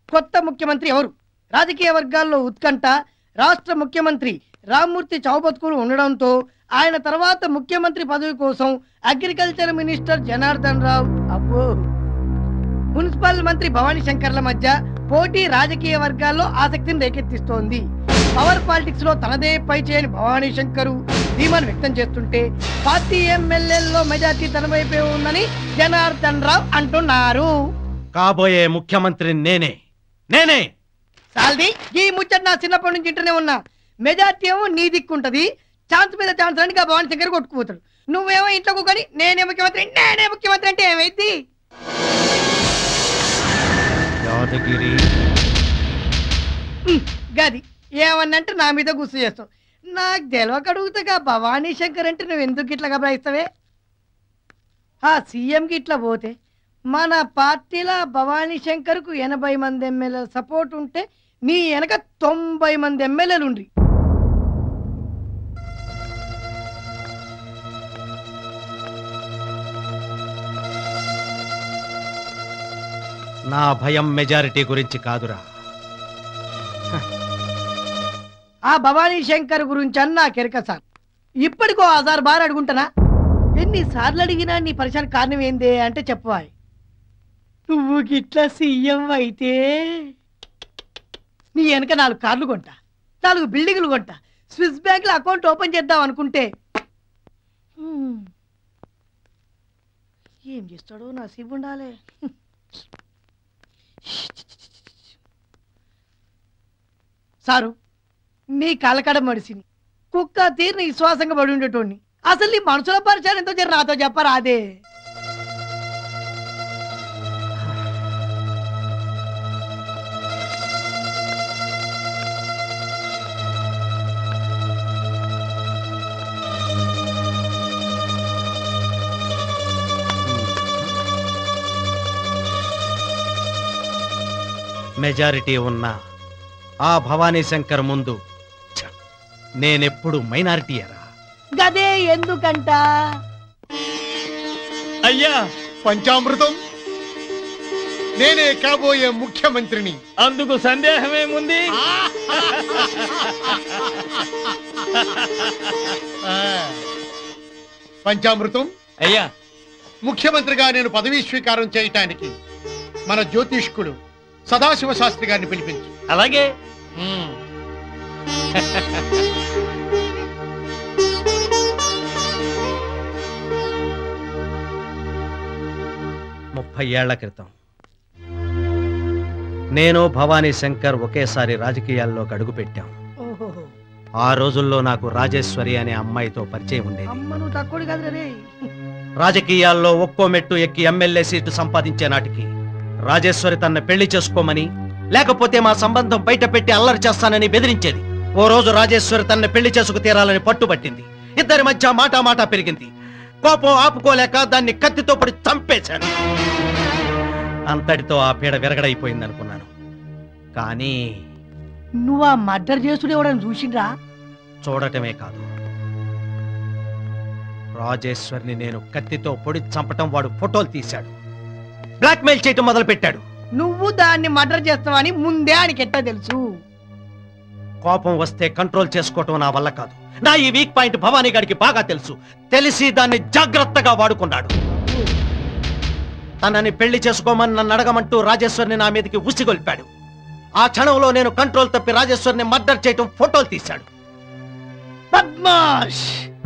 కొత్త ముఖ్యమంత్రి ఎవరు రాజకీయ వర్గాల్లో ఉత్కంఠ రాష్ట్ర ముఖ్యమంత్రి రామ్మూర్తి చౌబతుకులు ఉండడంతో ఆయన తర్వాత ముఖ్యమంత్రి పదవి కోసం అగ్రికల్చర్ మినిస్టర్ జనార్దన్ రావు అబ్బో మున్సిపల్ మంత్రి భవానీ శంకర్ల మధ్య పోటీ రాజకీయ వర్గాల్లో ఆసక్తిని రేకెత్తిస్తోంది పవర్ పాలిటిక్స్ లో తనదే పై చేయని భవానీ శంకరు ధీమాను వ్యక్తం చేస్తుంటే పార్టీ ఎమ్మెల్యేల్లో మెజార్టీ తన వైపే ఉందని జనార్దన్ రావు అంటున్నారు కాబోయే ముఖ్యమంత్రి నేనే నేనే సాల్ది ఈ ముచ్చట నా చిన్నప్పటి నుంచి ఇంటనే ఉన్నా మెజార్టీ ఏమో నీ దిక్కుంటది ఛాన్స్ మీద ఛాన్స్ అని భవానీ శంకర్ కొట్టుకుపోతాడు నువ్వేమో ఇంట్లో కూకొని నేనే ముఖ్యమంత్రి నేనే ముఖ్యమంత్రి అంటే ఏమైంది యాదగిరి గది ఏమన్నంటే నా మీద గుర్తు చేస్తావు నాకు తెలియక అడుగుతాగా భవానీ శంకర్ అంటే నువ్వు ఎందుకు ఇట్లా గబరాయిస్తావే ఆ సీఎంకి ఇట్లా పోతే మన పార్టీలో భవానీ శంకర్కు ఎనభై మంది ఎమ్మెల్యేల సపోర్ట్ ఉంటే నీ వెనక తొంభై మంది ఎమ్మెల్యేలు ఉండ్రి నా భయం మెజారిటీ గురించి కాదురా ఆ భవానీ శంకర్ గురించి అన్న కెరక సార్ ఇప్పటికో ఆధార్ బార్ అడుగుంటానా ఎన్నిసార్లు అడిగినా నీ పరిశాన్ కారణం ఏందే అంటే చెప్పవాలి నువ్వు గిట్లా సీఎం అయితే నీ వెనక నాలుగు కార్లు కొంటా నాలుగు బిల్డింగ్లు కొంటా స్విస్ బ్యాంక్ లో అకౌంట్ ఓపెన్ చేద్దాం అనుకుంటే హ్మ్. ఏం చేస్తాడో నా సిబ్ ఉండాలి సారు నీ కలకడ మడిసిని కుక్క తీరిని విశ్వాసంగా పడి ఉండేటోడిని అసలు నీ మనసుల పరిచయం ఎంతో జర నాతో చెప్పరా అదే మెజారిటీ ఉన్న ఆ భవానీ శంకర్ ముందు ఛ, నేనెప్పుడు మైనారిటీయరా గదే ఎందుకంట అయ్యా పంచామృతం నేనే కాబోయే ముఖ్యమంత్రిని అందుకు సందేహమేముంది ఆ. పంచామృతం అయ్యా ముఖ్యమంత్రిగా నేను పదవీ స్వీకారం చేయటానికి మన జ్యోతిష్కుడు సదాశివ శాస్త్రి గారిని పిలిపించు అలాగే ముప్పై ఏళ్ల క్రితం నేను భవానీ శంకర్ ఒకేసారి రాజకీయాల్లోకి అడుగుపెట్టాం ఓహో ఆ రోజుల్లో నాకు రాజేశ్వరి అనే అమ్మాయితో పరిచయం ఉండేది అమ్మ నువ్వు తక్కువ కాదు రే రాజకీయాల్లో ఒక్కో మెట్టు ఎక్కి ఎమ్మెల్యే సీటు సంపాదించే నాటికి రాజేశ్వరి తన పెళ్లి చేసుకోమని లేకపోతే మా సంబంధం బయట పెట్టి అల్లరి చేస్తానని బెదిరించేది ఓ రోజు రాజేశ్వరి తన పెళ్లి చేసుకు తీరాలని పట్టుబట్టింది ఇద్దరి మధ్య మాటా మాటా పెరిగింది కోపం ఆపుకోలేక దాన్ని కత్తితో పడి చంపేశాను అంతటితో ఆ పీడ విరగడైపోయింది అనుకున్నాను కానీ నువ్వు ఆ మర్డర్ చేసుడు ఎవడని చూసిండ్రా చూడటమే కాదు రాజేశ్వర్ని నేను కత్తితో పొడి చంపటం వాడు ఫోటోలు తీశాడు బ్లాక్మెయిల్ చేయటం మొదలు పెట్టాడు నువ్వు దాన్ని మర్డర్ చేస్తావని ముందే ఆయనకి ఎట్టా తెలుసు కోపం వస్తే కంట్రోల్ చేసుకోవటం నా వల్ల కాదు నా ఈ వీక్ పాయింట్ భవానీ గారికి బాగా తెలుసు తెలిసి దాన్ని జాగ్రత్తగా వాడుకున్నాడు తనని పెళ్లి చేసుకోమని నన్ను అడగమంటూ రాజేశ్వర్ని నా మీదకి ఉసిగొల్పాడు ఆ క్షణంలో నేను కంట్రోల్ తప్పి రాజేశ్వర్ని మర్డర్ చేయటం ఫోటోలు తీశాడు బద్మాష్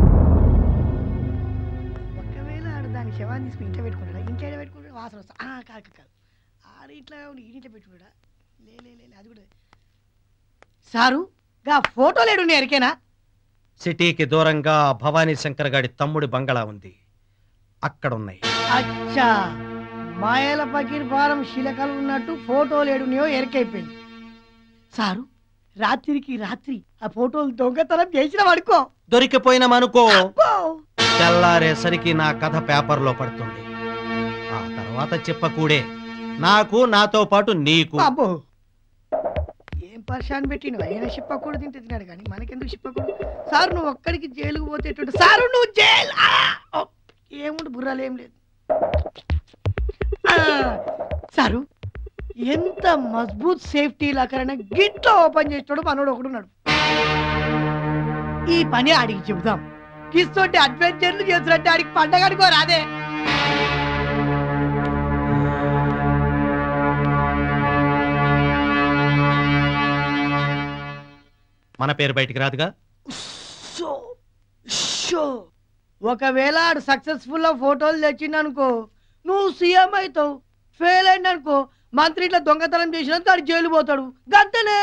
ఒకవేళ ఆడు దాని శవాన్ని తీసుకుని ఇంట్లో పెట్టుకుంటాడా ఇంట్లో ఏడ పెట్టుకుంటాడు వాసన వస్తా ఆ, కాదు కాదు, కాదు ఆడ ఇట్లా ఉండి ఈ ఇంట్లో పెట్టుకుంటాడా లే లే లే లే, అది కూడా సారు గా ఫోటోలు ఏడు ఎరికేనా సిటీకి దూరంగా ఆ భవానీ శంకర్ గాడి తమ్ముడి బంగళా ఉంది అక్కడ ఉన్నాయి అచ్చా మాయల పకీర్ ఫారం శిలకలు ఉన్నట్టు ఫోటోలు ఏడున్నాయో ఎరికైపోయింది సారు రాత్రికి రాత్రి ఆ ఫోటోలు దొంగతనం చేసిన పడుకో దొరికిపోయినామనుకో అబ్బో! తెల్లారేసరికి నా కథ పేపర్లో పడుతుంది ఆ తర్వాత చెప్పకూడే నాకు నాతో పాటు నీకు అబ్బో ఏం పరిశాన్ పెట్టిన ఆయన చెప్పకూడదు తింటే తిన్నాడు కానీ మనకెందుకు చెప్పకూడదు సార్ నువ్వు ఒక్కడికి జైలుకు పోతేటువంటి సారు నువ్వు జైలు ఆ! ఓ! ఏముండు బుర్రాలు ఏం లేదు ఆ! సారు ఎంత మజ్బూత్ సేఫ్టీ లాకరైనా గిట్ల ఓపెన్ చేస్తాడు మనోడు ఒకడున్నాడు ఈ పని ఆడికి చెబుదాం కిస్తోటి అడ్వెంచర్లు చేస్తున్నట్టు ఆడికి పండగడుకో రాదే మన పేరు బయటికి రాదుగా సో షో ఒకవేళ ఆడు సక్సెస్ఫుల్ ఫోటోలు తెచ్చిండనుకో నువ్వు సీఎం అవుతావు ఫెయిల్ అయిందనుకో మంత్రి ఇట్లా దొంగతనం చేసినందుకు ఆడు జైలు పోతాడు గంతనే